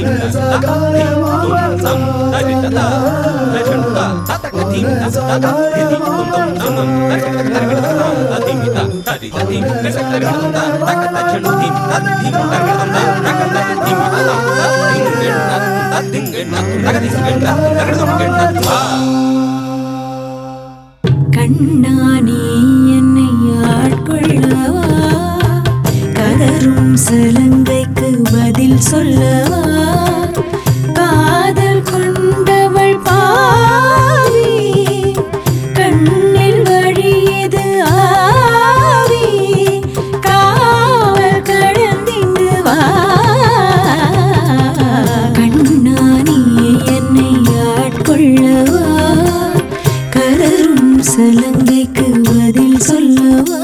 கண்ணானி என்னை ஆட்கொள்ளவா கதரும் சலங்கைக்கு பதில் சொல்லவா காதல் கொண்டவள் பாவி கண்ணில் வழியது ஆவி காவல் கடந்திங்கு வா கண்ணானி என்னை ஆட்கொள்ளவா கதரும் சலங்கைக்கு பதில் சொல்லவா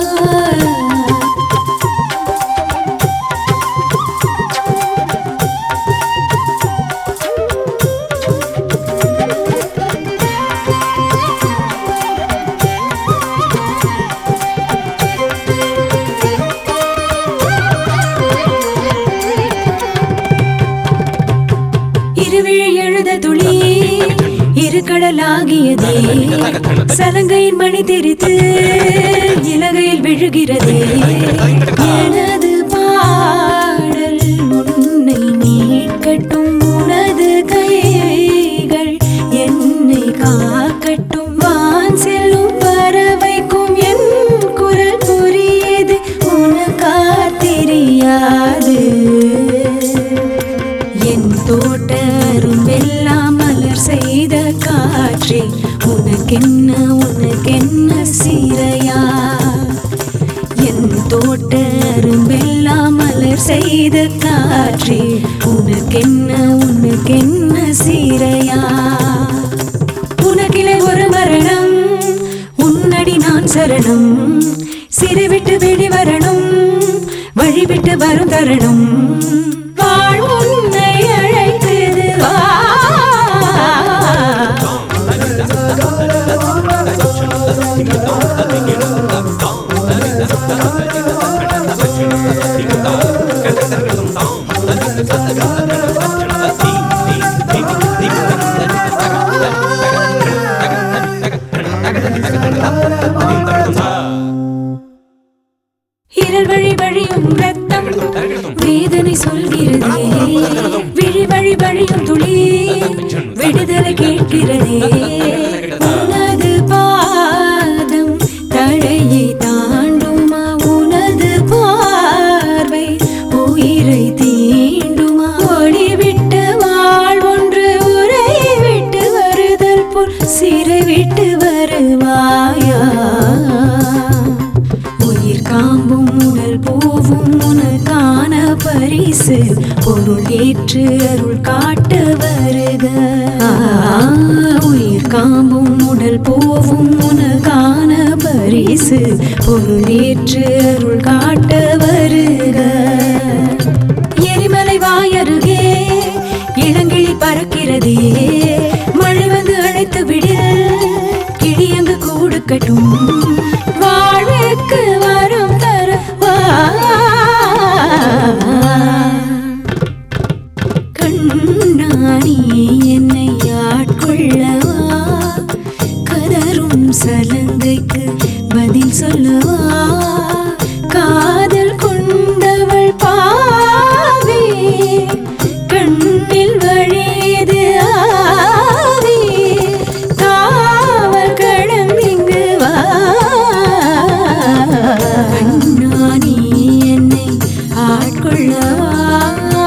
இருவிழி எழுத துளி இரு கடலாகியதே சலங்கையின் மணி தெரித்து இலகையில் விழுகிறதே எனது பாடல் உன்னை மீட்கட்டும் உனது கைகள் என்னை காக்கட்டும் வான் செல்லும் பறவைக்கும் என் குரல் புரியுது உனக்கா தெரியாது என் தோட்ட அரும்பெல்லாம் மலர் செய்த காற்றே உனக்கென்ன உனக்கென்ன சீரையா என் தோட்ட அரும்பெல்லாம் மலர் செய்த காற்றே உனக்கென்ன உனக்கென்ன சீரையா உனக்கிலே ஒரு மரணம் உன்னடி நான் சரணம் சிறை விட்டு வெளி வரணும் வழி விட்டு வரும் தருணம் வாழ் உன்னை அழைத்தது வா இரல் வழி வழியும் ரத்தம் வேதனை சொல்கிறதே விழி வழி வழியும் துளி விடுதலை கேட்கிறதே உனது பாதம் தழையை தாண்டுமா உனது பார்வை உயிரை தீண்டுமா ஒளி விட்டு வாழ்வொன்று உரை விட்டு வருதல் போல் சிறை விட்டு வருவாயா உயிர் காம்பும் உடல் பூவும் உனக்கான பரிசு பொருள் ஏற்று அருள் காட்ட வருக ஆ, உயிர் காம்பும் உடல் பூவும் உனக்கான பரிசு பொருள் ஏற்று அருள் காட்ட வருக எரிமலை வாயருகே இளங்கிளி பறக்கிறதே மழை வந்து அழைத்து விடில் கிளியங்கு கூடு கட்டும் வாழ்வுக்கு வரம் தர வா கண்ணாணி என்னை ஆட்கொள்ளவா கதரும் சலங்கைக்கு பதில் சொல்லவா காதல் கொண்டவள் பாவி கண்ணில் வழியது ஆவி காவல் கடந்திங்கு வா கண்ணாணி என்னை ஆட்கொள்ளவா